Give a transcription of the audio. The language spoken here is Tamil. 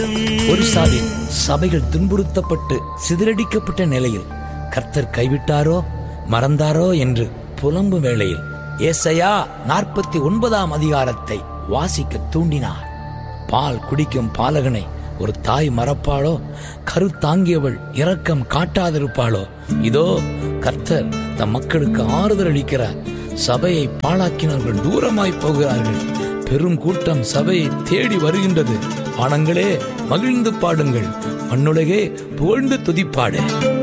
ஒரு சாவில் சபைகள் துன்புறுத்தப்பட்டு சிதறடிக்கப்பட்ட நிலையில் கர்த்தர் கைவிட்டாரோ மறந்தாரோ என்று புலம்பும் வேளையில் ஏசையா நாற்பத்தி ஒன்பதாம் அதிகாரத்தை வாசிக்க தூண்டினார் பால் குடிக்கும் பாலகனை ஒரு தாய் மறப்பாளோ கரு தாங்கியவள் இரக்கம் காட்டாதிருப்பாளோ இதோ கர்த்தர் தம் மக்களுக்கு ஆறுதல் அளிக்கிறார் சபையை பாழாக்கினவர்கள் தூரமாய் போகிறார்கள் பெரும் கூட்டம் சபையை தேடி வருகின்றது ஆனங்களே மகிழ்ந்து பாடுங்கள் மண்ணுலகே புகழ்ந்து துதிப்பாடு